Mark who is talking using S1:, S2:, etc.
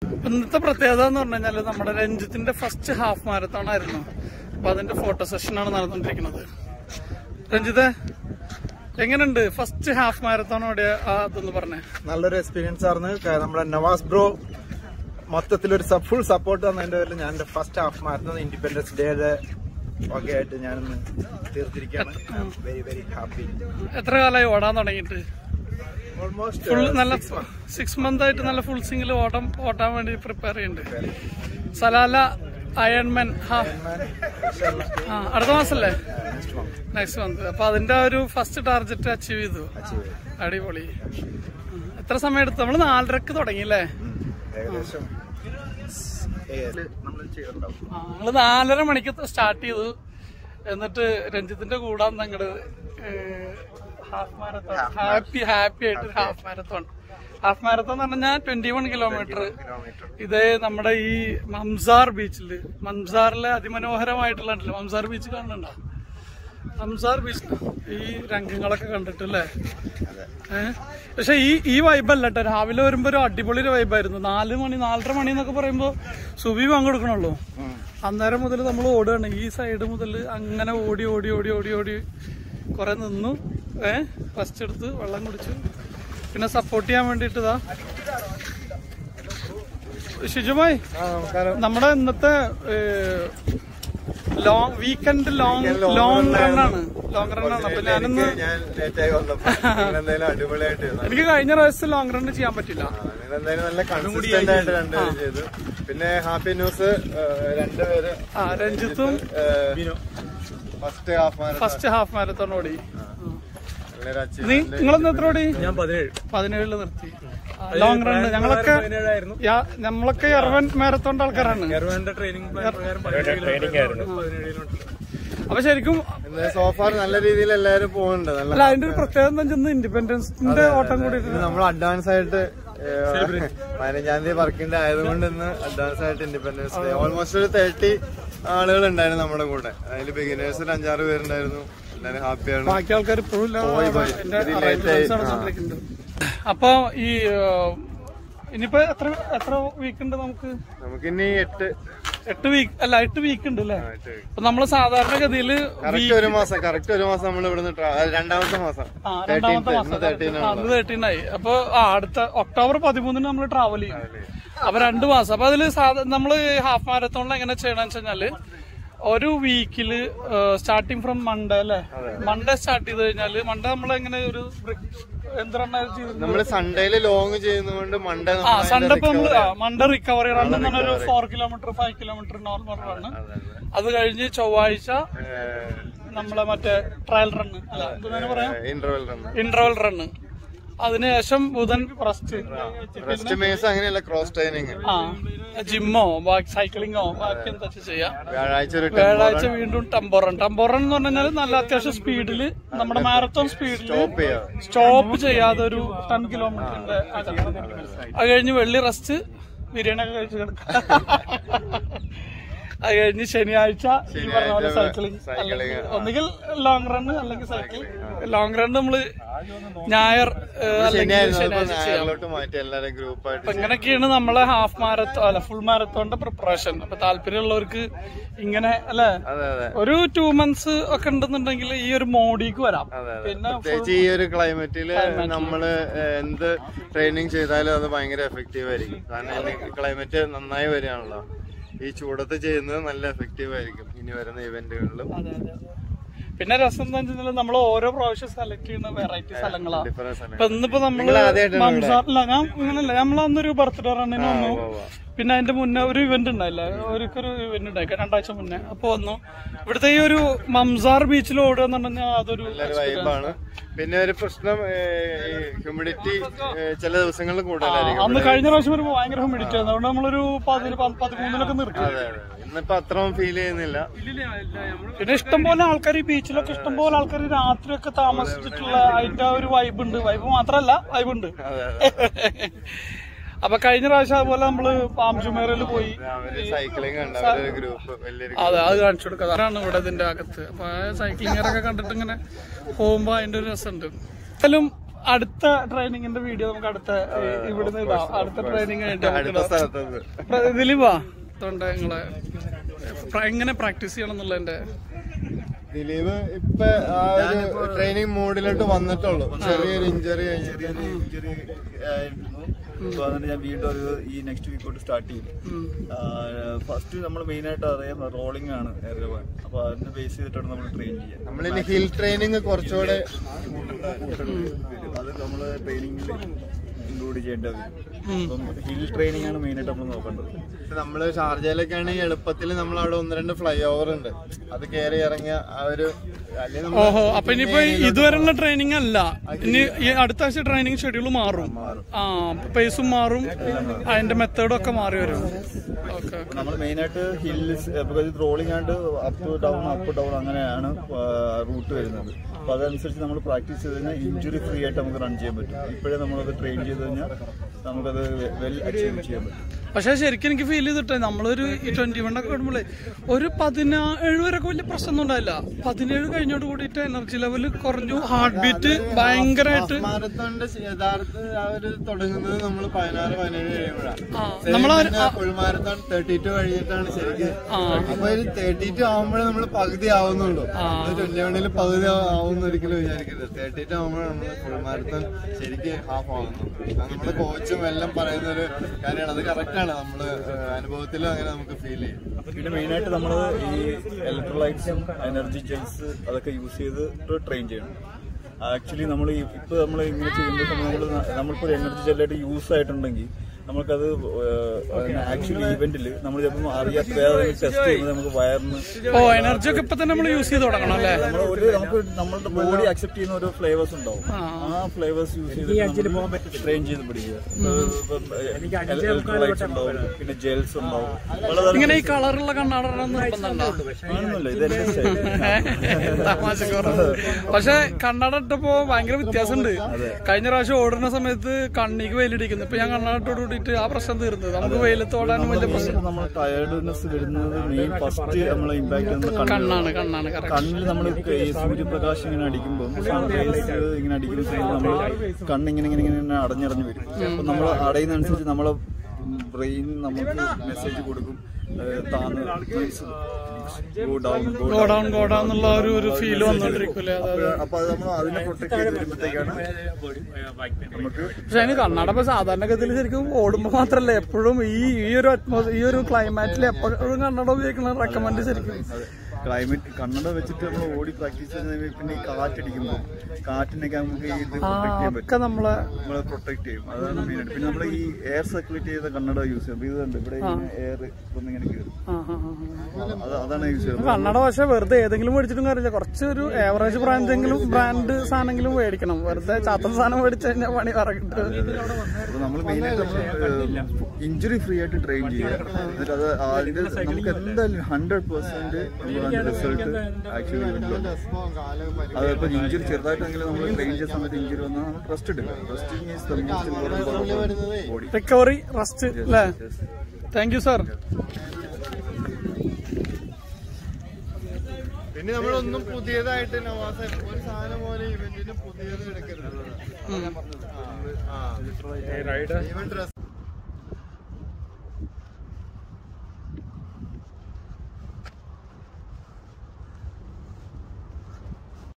S1: ഇന്നത്തെ പ്രത്യേകത എന്ന് പറഞ്ഞു കഴിഞ്ഞാല് നമ്മുടെ രഞ്ജിത്തിന്റെ ഫസ്റ്റ് ഹാഫ് മാരത്തോൺ ആയിരുന്നു അപ്പൊ അതിന്റെ ഫോട്ടോ സെഷനാണ് നടന്നുകൊണ്ടിരിക്കുന്നത് രഞ്ജിത്തെ എങ്ങനെയുണ്ട് ഫസ്റ്റ് ഹാഫ് മാരത്തോൺ ഓടിയ ആ അതൊന്ന് പറഞ്ഞേ
S2: നല്ലൊരു എക്സ്പീരിയൻസ് ആയിരുന്നു ക- നമ്മുടെ നവാസ് ബ്രോ മൊത്തത്തിലൊരു ഫുൾ സപ്പോർട്ട് തന്നതിന്റെ പേരിൽ ഞാൻ എന്റെ ഫസ്റ്റ് ഹാഫ് മാറുന്നത് ഇൻഡിപെൻഡൻസ് ഡേയുടെ വകയായിട്ട് ഞാനിന്ന് തീർത്തിരിക്കുകയാണ് വെരി വെരി ഹാപ്പി
S1: എത്ര കാലമായി ഓടാൻ തുടങ്ങിയിട്ട്
S2: ഓൾമോസ്റ്റ്
S1: ഫുൾ നല്ല സിക്സ് മന്ത് ആയിട്ട് നല്ല ഫുൾ സിംഗിൾ ഓട്ടം ഓട്ടാൻ വേണ്ടി പ്രിപ്പയർ ചെയ്യുന്നുണ്ട് സലാല അയൺമാൻ ഹാ ആ അടുത്ത മാസല്ലേ നെക്സ്റ്റ് മന്ത് അപ്പൊ അതിന്റെ ഒരു ഫസ്റ്റ് ടാർഗറ്റ് അച്ചീവ് ചെയ്തു അടിപൊളി ഉം. എത്ര സമയം എടുത്തു നമ്മള് നാലരക്ക് തുടങ്ങി അല്ലേ
S2: ഏകദേശം നമ്മൾ ചെയ്തിട്ടുണ്ടാവും
S1: ആ, ഞങ്ങള് നാലര മണിക്ക് സ്റ്റാർട്ട് ചെയ്തു എന്നിട്ട് രഞ്ജിത്തിന്റെ കൂടെ അങ്ങട് ഹാഫ് മാരത്തോൺ ഹാപ്പി ഹാപ്പി ആയിട്ട് ഹാഫ് മാരത്തോൺ ഹാഫ് മാരത്തോൺ എന്ന് പറഞ്ഞാൽ ട്വന്റി വൺ കിലോമീറ്റർ ഇത് നമ്മുടെ ഈ മംസാർ ബീച്ചില് മംസാറിലെ അതിമനോഹരമായിട്ടുള്ള ഉണ്ടല്ലോ മംസാർ ബീച്ച് കാണുന്നുണ്ടോ മംസാർ ബീച്ച് ഈ രംഗങ്ങളൊക്കെ കണ്ടിട്ടല്ലേ ഏഹ് പക്ഷെ ഈ ഈ വൈബല്ല കേട്ടോ രാവിലെ വരുമ്പോ ഒരു അടിപൊളി ഒരു വൈബായിരുന്നു നാല് മണി നാലര മണി എന്നൊക്കെ പറയുമ്പോ സുബി പങ്കെടുക്കണുള്ളൂ അന്നേരം മുതൽ നമ്മൾ ഓടുകയാണ് ഈ സൈഡ് മുതൽ അങ്ങനെ ഓടി ഓടി ഓടി ഓടി ഓടി കുറെ നിന്നു ഏ ഫസ്റ്റ് എടുത്ത് വെള്ളം കുടിച്ചു പിന്നെ സപ്പോർട്ട് ചെയ്യാൻ വേണ്ടിട്ട് ഇതാ ഷിജുമായി നമ്മുടെ ഇന്നത്തെ ലോങ് വീക്കെൻഡ് ലോങ് ലോങ് റണ്ണാണ് ലോങ് റണ്ണാണ് അപ്പൊ ഞാനിന്ന്
S2: ഞാൻ ലേറ്റായി വന്നപ്പോ നിങ്ങൾ എന്തായാലും അടിപൊളിയായിട്ട്
S1: എനിക്ക് കഴിഞ്ഞ പ്രാവശ്യം ലോങ് റൺ ചെയ്യാൻ പറ്റില്ല
S2: നിങ്ങൾ എന്തായാലും നല്ല കൺസിസ്റ്റന്റ് ആയിട്ട് രണ്ടുപേരും ചെയ്തു പിന്നെ ഹാപ്പി ന്യൂസ് രണ്ടുപേര്
S1: ആ രഞ്ജിത്തും
S2: first half marathon
S1: first half marathon ഓടി
S2: നല്ലൊരു achievement.
S1: നീ നിങ്ങളെന്ന് എത്ര ഓടി
S3: ഞാൻ പതിനേഴ്
S1: പതിനേഴില് നിർത്തി ലോങ് റൺ ഞങ്ങളൊക്കെ
S3: പതിനേഴായിരുന്നു
S1: യാ- നമ്മളൊക്കെ എർവൻ മാരത്തോണിന്റെ ആൾക്കാരാണ്
S3: ഗർവാന്റെ ട്രെയിനിങ് പ്ലാൻ പ്രകാരം പതിനേഴ് കിലോമീറ്റർ പതിനേഴിലോട്ട്
S1: അപ്പൊ ശരിക്കും
S2: ഇന്ന് സോഫാർ നല്ല രീതിയിൽ എല്ലാവരും പോകുന്നുണ്ട് നല്ല
S1: അല്ല അതിന്റെ ഒരു പ്രത്യേകത എന്താ വെച്ചാൽ ഇൻഡിപെൻഡൻസിന്റെ ഓട്ടം കൂടി
S2: ഇന്ന് നമ്മൾ അഡ്വാൻസ് ആയിട്ട് ഏഹ്, പതിനഞ്ചാം തീയതി വർക്കിന്റെ ആയതുകൊണ്ട് ഇന്ന് അഡ്വാൻസ് ആയിട്ട് ഇൻഡിപെൻഡൻസ് ഡേ ഓൾമോസ്റ്റ് ഒരു തേർട്ടി ആളുകൾ ഉണ്ടായിരുന്നു നമ്മുടെ കൂടെ അതിൽ ബിഗിനേഴ്സ് ഒരു അഞ്ചാറ് പേരുണ്ടായിരുന്നു എല്ലാവരും ഹാപ്പിയാണ്
S1: ബാക്കി ആൾക്കാർ ഇപ്പോഴും ഇല്ല.
S2: പോയി, പോയി.
S1: അതിന്റെ
S2: ഇത്
S1: arrangements
S2: late ആയി.
S1: നടന്നുകൊണ്ടിരിക്കുന്നുണ്ട്. അപ്പൊ ഈ ആ, ഇനിയിപ്പോ എത്ര എത്ര വീക്ക് ഉണ്ട് നമുക്ക്
S2: നമുക്കിനി എട്ട്
S1: എട്ട് വീക്ക് അല്ല എട്ട് വീക്ക് ഉണ്ട് അല്ലേ
S2: എട്ട്
S1: അപ്പൊ നമ്മള് സാധാരണഗതിയില്
S2: കറക്റ്റ് ഒരു മാസം കറക്റ്റ് ഒരു മാസം നമ്മൾ ഇവിടുന്ന് tra- അത് രണ്ടാമത്തെ മാസം
S1: ആ, രണ്ടാമത്തെ
S2: തേർട്ടീൻ
S1: മാസം
S2: തേർട്ടീൻ
S1: ആ, അത് തേർട്ടീൻ ആയി അപ്പൊ ആ അടുത്ത ഒക്ടോബർ പതിമൂന്നിന് നമ്മൾ ട്രാവൽ ചെയ്യും അപ്പൊ രണ്ട് മാസം അപ്പൊ അതില് സാധ- നമ്മള് ഹാഫ് മാരത്തോണിൽ എങ്ങനെ ചെയ്യണമെന്ന് വെച്ച് കഴിഞ്ഞാല് ഒരു വീക്കില് സ്റ്റാർട്ടിങ് ഫ്രം മൺഡേ അല്ലെ മൺഡേ സ്റ്റാർട്ട് ചെയ്ത് കഴിഞ്ഞാല് മൺഡേ നമ്മൾ എങ്ങനെ ഒരു എന്താണ് ചെയ്യുന്നത്
S2: നമ്മള് സൺഡേയില് ലോങ് ചെയ്യുന്നതുകൊണ്ട് മൺഡേ
S1: ആ സൺഡേ ഇപ്പൊ നമ്മള് മൺഡേ റിക്കവറി റൺ എന്ന് പറഞ്ഞ ഒരു four kilometre five kilometre normal run അത് കഴിഞ്ഞ് ചൊവ്വാഴ്ച നമ്മളെ മറ്റേ ട്രയൽ റണ്ണ് അല്ല എന്താണ് പറയാ
S2: ഇന്റർവെൽ റൺ
S1: ഇന്റർവൽ റണ്ണ് അതിനുശേഷം ബുധൻ റെസ്റ്റ്
S2: റെസ്റ്റ് മീൻസ് അങ്ങനെയല്ല ക്രോസ് ട്രെയിനിങ്
S1: ആ ജിമ്മോ ബാക്കി സൈക്ലിങ്ങോ ബാക്കി എന്താ വെച്ചാ ചെയ്യാം
S2: വ്യാഴാഴ്ച ഒരു
S1: വ്യാഴാഴ്ച വീണ്ടും ടംബോറൺ ടംബോറൺ എന്ന് പറഞ്ഞാൽ നല്ല അത്യാവശ്യം സ്പീഡില് നമ്മുടെ മാരത്തോൺ സ്പീഡില്
S2: സ്റ്റോപ്പ് ചെയ്യാം
S1: സ്റ്റോപ്പ് ചെയ്യാതെ ഒരു ടെൻ കിലോമീറ്ററിന്റെ അത് കഴിഞ്ഞ് വെള്ളി റെസ്റ്റ് ബിരിയാണി ഒക്കെ കഴിച്ച് കിടക്കാം അത് കഴിഞ്ഞ് ശനിയാഴ്ച ഈ പറഞ്ഞ പോലെ സൈക്ലിംഗ് അല്ലെങ്കിൽ ഒന്നുകിൽ ലോങ് റൺ അല്ലെങ്കിൽ സൈക്കിൾ ലോങ് റൺ നമ്മള് ഞായർ ഏഹ്, അല്ലെങ്കിൽ
S2: ശനിയായിരുന്നു
S1: ശനിയാഴ്ച ചെയ്യാം
S2: ഞായറിലോട്ട് മാറ്റി എല്ലാരും ഗ്രൂപ്പായിട്ട്
S1: അപ്പൊ ഇങ്ങനെയൊക്കെയാണ് നമ്മളെ ഹാഫ് മാരത്തോ അല്ല ഫുൾ മാരത്തോണിന്റെ പ്രിപ്പറേഷൻ അപ്പൊ താല്പര്യമുള്ളവർക്ക് ഇങ്ങനെ അല്ലെ
S2: അതെ അതെ
S1: ഒരു ടു മന്ത്സ് ഒക്കെ ഉണ്ടെന്നുണ്ടെങ്കിൽ ഈ ഒരു മോഡിക്ക് വരാം
S2: അതെ അതെ
S1: പിന്നെ
S2: പ്രത്യേകിച്ച് ഈ ഒരു ക്ലൈമറ്റില് നമ്മള് എന്ത് ട്രെയിനിങ് ചെയ്താലും അത് ഭയങ്കര എഫക്റ്റീവ് ആയിരിക്കും കാരണം ക്ലൈമറ്റ് നന്നായി വരികയാണല്ലോ ഈ ചൂടത്ത് ചെയ്യുന്നത് നല്ല എഫക്റ്റീവ് ആയിരിക്കും ഇനി വരുന്ന ഇവന്റുകളിലും
S1: അതെ, അതെ, അതെ. പിന്നെ രസം എന്താ വെച്ചാൽ നമ്മൾ ഓരോ പ്രാവശ്യം സെലക്ട് ചെയ്യുന്ന വെറൈറ്റി സ്ഥലങ്ങളാണ്
S2: ഡിഫറൻസ്
S1: ഇപ്പൊ ഇന്നിപ്പോ നമ്മള്
S2: നിങ്ങൾ ആദ്യമായിട്ടാണ്
S1: മംസാറില്ല ഞാൻ അങ്ങനല്ല നമ്മൾ അന്നൊരു ബർത്ത്ഡേ റണ്ണിന് വന്നു പിന്നെ അതിന്റെ മുന്നേ ഒരു ഇവന്റ് ഉണ്ടായില്ല ഒരിക്കൊരു ഇവന്റ് ഉണ്ടായി രണ്ടാഴ്ച മുന്നേ അപ്പൊ വന്നു ഇവിടുത്തെ ഈ ഒരു മംസാർ ബീച്ചിൽ ഓടുക എന്നുണ്ടെങ്കിൽ അതൊരു
S2: നല്ലൊരു വൈബാണ് പിന്നെ ഒരു പ്രശ്നം ഹ്യൂമിഡിറ്റി ചില ദിവസങ്ങളിൽ കൂടുതലായിരിക്കും
S1: അന്ന് കഴിഞ്ഞ പ്രാവശ്യം വരുമ്പോ ഭയങ്കര ഹ്യൂമിഡിറ്റി ആയിരുന്നു അതുകൊണ്ട് നമ്മളൊരു പതിന് പ- പതിമൂന്നിലൊക്കെ നിർത്തി
S2: അതെ അതെ ഇന്നിപ്പോ അത്രയും ഫീൽ ചെയ്യുന്നില്ല
S1: പിന്നെ ഇഷ്ടംപോലെ ആൾക്കാർ ഈ ബീച്ചിലൊക്കെ ഇഷ്ടംപോലെ ആൾക്കാർ രാത്രിയൊക്കെ താമസിച്ചിട്ടുള്ള അതിന്റെ ആ ഒരു വൈബ് ഉണ്ട് വൈബ് മാത്രല്ല വൈബ് ഉണ്ട് അപ്പൊ കഴിഞ്ഞ പ്രാവശ്യം അതുപോലെ നമ്മള് പാം ജുമേറയിൽ പോയി
S2: അവര് സൈക്ലിംഗ് ഉണ്ട് അവരൊരു ഗ്രൂപ്പ് വലിയൊരു
S1: അതെ അത് കാണിച്ചു കൊടുക്കുക അതാണ് ഇവിടെ ഇതിന്റെ അകത്ത് അപ്പൊ സൈക്ലിങ്ങറൊക്കെ കണ്ടിട്ട് ഇങ്ങനെ പോകുമ്പോ അതിന്റെ ഒരു രസമുണ്ട് എന്തായാലും അടുത്ത ട്രെയിനിങ്ങിന്റെ വീഡിയോ നമുക്ക് അടുത്ത ഏ, ഇവിടുന്ന് ഇടാം അടുത്ത ട്രെയിനിങ് കഴിഞ്ഞിട്ട് നമുക്ക്
S2: അടുത്ത
S1: ഇടാം.
S2: സ്ഥലത്തത്
S1: പ്ര- ദിലീപാ തൊണ്ട നിങ്ങളെ പ്ര- എങ്ങനെ പ്രാക്ടീസ് ചെയ്യണം എന്നുള്ളതിന്റെ
S4: ദിലീപ് ഇപ്പൊ ആ ഒരു ട്രെയിനിങ് മോഡിലോട്ട് വന്നിട്ടുള്ളൂ ചെറിയൊരു ഇഞ്ചറി
S5: ചെറിയൊരു ഇഞ്ചുറി ആയിരുന്നു അപ്പൊ അതുകൊണ്ട് ഞാൻ വീണ്ടും അത് ഈ നെക്സ്റ്റ് വീക്ക് തൊട്ട് സ്റ്റാർട്ട് ചെയ്തു ഫസ്റ്റ് നമ്മൾ മെയിൻ ആയിട്ട് അറിയാം റോളിംഗ് ആണ് എയർവൺ അപ്പൊ അതിനെ ബേസ് ചെയ്തിട്ടാണ് നമ്മൾ ട്രെയിൻ ചെയ്യുക
S4: നമ്മളിനി ഹിൽ ട്രെയിനിങ് കുറച്ചുകൂടെ
S5: അത് നമ്മൾ ട്രെയിനിങ്ങിൽ ഇൻക്ലൂഡ് ചെയ്യേണ്ട വരും അപ്പം ഹിൽ ട്രെയിനിങ് ആണ് മെയിൻ ആയിട്ട് നമ്മൾ നോക്കേണ്ടത്
S4: നമ്മള് ഷാർജയിലൊക്കെയാണെങ്കിൽ എളുപ്പത്തിൽ നമ്മൾ അവിടെ ഒന്ന് രണ്ട് ഫ്ലൈ ഓവർ ഉണ്ട് അത് കയറി ഇറങ്ങിയ ആ ഒരു അല്ലെങ്കിൽ നമ്മള്
S1: ഓഹോ അപ്പൊ ഇനിയിപ്പോ ഇതുവരെയുള്ള ട്രെയിനിങ് അല്ല ഇനി ഈ അടുത്ത ആഴ്ച ട്രെയിനിങ് ഷെഡ്യൂൾ മാറും ആ പേസും മാറും അതിന്റെ മെത്തേഡും ഒക്കെ മാറി വരും ഓക്കെ
S5: നമ്മൾ മെയിൻ ആയിട്ട് ഹിൽസ് ബിക്കോസ് ഇത് rolling and up down up down അങ്ങനെയാണ് റൂട്ട് വരുന്നത് അപ്പൊ അതനുസരിച്ച് നമ്മൾ പ്രാക്ടീസ് ചെയ്ത് കഴിഞ്ഞാൽ ഇഞ്ചുറി ഫ്രീ ആയിട്ട് നമുക്ക് റൺ ചെയ്യാൻ പറ്റും ഇപ്പോഴേ നമ്മളത് ട്രെയിൻ ചെയ്ത് കഴിഞ്ഞാൽ നമുക്കത് വെൽ അച്ചീവ് ചെയ്യാൻ പറ്റും
S1: പക്ഷെ ശരിക്കും എനിക്ക് ഫീൽ ചെയ്തിട്ടേ നമ്മളൊരു ട്വന്റി വൺ ഒക്കെ വിടുമ്പോഴേ ഒരു പതിനേഴ് വരെയൊക്കെ വലിയ പ്രശ്നമൊന്നും ഉണ്ടായില്ല പതിനേഴ് കഴിഞ്ഞോട് കൂടിയിട്ട് എനർജി ലെവൽ കുറഞ്ഞു ഹാർട്ട് ബീറ്റ് ഭയങ്കരമായിട്ട്
S4: മാരത്തോണിന്റെ യഥാർത്ഥ ആ ഒരു തുടങ്ങുന്നത് നമ്മൾ പതിനാറ് പതിനേഴ്
S1: ആ,
S4: കഴിയുമ്പോഴാണ്
S1: നമ്മള്
S4: ഫുൾ മാരത്തോൺ തേർട്ടി ടു കഴിഞ്ഞിട്ടാണ് ശരിക്കും
S1: ആ.
S4: അപ്പൊ ഒരു തേർട്ടി ടു ആവുമ്പോഴേ നമ്മൾ പകുതി ആവുന്നുള്ളൂ ട്വന്റി വണ്ണിൽ പകുതി ആവുന്ന ഒരിക്കലും വിചാരിക്കരുത് തേർട്ടി ടു ആവുമ്പോഴാണ് നമ്മൾ ഫുൾ മാരത്തോൺ ശരിക്കും ഹാഫ് ആവുന്നത് അത് നമ്മുടെ കോച്ചും എല്ലാം പറയുന്ന ഒരു കാര്യമാണ് അത് കറക്റ്റാണ് നമ്മള് അനുഭവത്തിലും അങ്ങനെ നമുക്ക് ഫീൽ ചെയ്യും
S5: പിന്നെ മെയിൻ ആയിട്ട് നമ്മൾ ഈ ഇലക്ട്രോലൈറ്റ്സും എനർജി ജെൽസ് അതൊക്കെ യൂസ് ചെയ്ത് ട്രെയിൻ ചെയ്യണം ആക്ച്വലി നമ്മൾ ഇപ്പൊ നമ്മൾ ഇങ്ങനെ ചെയ്യുമ്പോൾ നമ്മൾ നമ്മളിപ്പോൾ എനർജി ജെല്ലായിട്ട് യൂസ് ആയിട്ടുണ്ടെങ്കിൽ നമുക്കത് ആക്ച്വലി ഇവന്റിൽ നമ്മൾ ചിലപ്പോൾ അറിയാത്ത വേറെ ടെസ്റ്റ് ചെയ്യുമ്പോൾ നമുക്ക് വയറിന്
S1: ഓ എനർജി ഒക്കെ ഇപ്പൊ തന്നെ നമ്മൾ യൂസ് ചെയ്ത് തുടങ്ങണം അല്ലേ
S5: നമ്മൾ ഒരു നമുക്ക് നമ്മളുടെ ബോഡി അക്സെപ്റ്റ് ചെയ്യുന്ന ഓരോ ഫ്ലേവേഴ്സ് ഉണ്ടാവും ആ ഫ്ലേവേഴ്സ് യൂസ് ചെയ്ത് ട്രെയിൻ ചെയ്ത് പിടിക്കുക ഇലക്ട്രോലൈറ്റ്സ് ഉണ്ടാവും പിന്നെ ജെൽസ് ഉണ്ടാവും പലതരം
S1: ഇങ്ങനെ ഈ കളറുള്ള കണ്ണാട നിർബന്ധമുണ്ടോ
S5: ആണെന്നല്ല ഇതെല്ലാം style.
S1: തമാശക്കുറവ് പക്ഷെ കണ്ണട ഇട്ടപ്പോ ഭയങ്കര വ്യത്യാസമുണ്ട് കഴിഞ്ഞ പ്രാവശ്യം ഓടുന്ന സമയത്ത് കണ്ണിക്ക് വെയിലിടിക്കുന്നു ഇപ്പൊ ഞാൻ കണ്ണടത്തോട് കൂടിയിട്ട് ആ പ്രശ്നം തീർന്നത് നമുക്ക് വെയിലത്ത് ഓടാനും വലിയ പ്രശ്നം
S5: നമ്മൾ ടയർഡ്നെസ് വരുന്നത് മെയിൻ ഫസ്റ്റ് നമ്മളെ ഇമ്പാക്ട് ചെയ്യുന്നത്
S1: കണ്ണാണ് കണ്ണാണ് കറക്റ്റ്
S5: കണ്ണിൽ നമ്മൾ ഈ സൂര്യപ്രകാശം ഇങ്ങനെ അടിക്കുമ്പോൾ സൺറൈസ് ഇങ്ങനെ അടിക്കുന്ന സമയത്ത് നമ്മൾ കണ്ണിങ്ങനെ ഇങ്ങനെ ഇങ്ങനെ അടഞ്ഞടഞ്ഞ് വരും അപ്പൊ നമ്മൾ അടയുന്ന അനുസരിച്ച് നമ്മളെ ബ്രെയിൻ നമുക്ക് മെസ്സേജ് കൊടുക്കും ഏഹ് താന്ന് go down go
S1: go down go down എന്നുള്ള ഒരു ഒരു ഫീൽ വന്നോണ്ടിരിക്കൂലേ അതെ
S5: അപ്പൊ അത് നമ്മൾ അതിനെ പ്രൊട്ടക്ട് ചെയ്ത് വരുമ്പോഴത്തേക്കാണ് നമുക്ക്
S1: പക്ഷെ അതിന് കണ്ണട ഇപ്പൊ സാധാരണഗതിയിൽ ശരിക്കും ഓടുമ്പോ മാത്രല്ല എപ്പോഴും ഈ ഈ ഒരു അറ്റ്മോസ് ഈ ഒരു ക്ലൈമാറ്റിൽ എപ്പോഴും കണ്ണട ഉപയോഗിക്കണം റെക്കമെൻഡ് ശരിക്കും
S5: ക്ലൈമറ്റ് കണ്ണട വെച്ചിട്ട് നമ്മൾ ഓടി പ്രാക്ടീസ് ചെയ്യുന്ന പിന്നെ ഈ കാറ്റടിക്കുമ്പോൾ കാറ്റിനൊക്കെ നമുക്ക് ഈ ഇത്
S1: ആ
S5: പ്രൊട്ടക്ട് ചെയ്യാൻ പറ്റും
S1: ഒക്കെ നമ്മളെ
S5: നമ്മളെ പ്രൊട്ടക്ട് ചെയ്യും അതാണ് മെയിൻ ആയിട്ട് പിന്നെ നമ്മൾ ഈ എയർ സർക്കുലേറ്റ് ചെയ്ത കണ്ണട യൂസ് ചെയ്യും അപ്പൊ ഇത് കണ്ട് ഇവിടെ എയർ ഒന്ന് ഇങ്ങനെ കയറും
S1: ആ ആ ആ
S5: അത് അതാണ് യൂസ് ചെയ്യുന്നത്
S1: കണ്ണട പക്ഷെ വെറുതെ ഏതെങ്കിലും മേടിച്ചിട്ടും കാര്യമില്ല കുറച്ച് ഒരു ഏവറേജ് ബ്രാൻഡെങ്കിലും ബ്രാൻഡ് സാധനമെങ്കിലും മേടിക്കണം വെറുതെ ചാത്തൻ സാധനം മേടിച്ചു കഴിഞ്ഞാൽ പണി പറകിട്ട്
S5: അപ്പൊ നമ്മൾ മെയിൻ ആയിട്ട് നമ്മൾ ഇഞ്ചുറി ഫ്രീ ആയിട്ട് ട്രെയിൻ ചെയ്യുക എന്നിട്ട് അത് അതിന്റെ നമുക്ക് എന്തായാലും ഹൺഡ്രഡ് പെർസെന്റ് അതിന്റെ റിസൾട്ട് ആക്ച്വലി അതിപ്പോ ഇഞ്ചുറി ചെറുതായിട്ടെങ്കിലും നമ്മൾ ട്രെയിൻ ചെയ്യുന്ന സമയത്ത് ഇഞ്ചുറി വന്നാൽ നമ്മൾ റെസ്റ്റ് എടുക്കുക resting is the most important body
S1: recovery rest അല്ലേ താങ്ക് യു സാർ
S4: പിന്നെ നമ്മളൊന്നും പുതിയതായിട്ട് നവാസ ഒരു സാധനം പോലെ ഇവന്റിന് പുതിയത് എടുക്കരുത് ആ.
S3: Ride
S4: even dress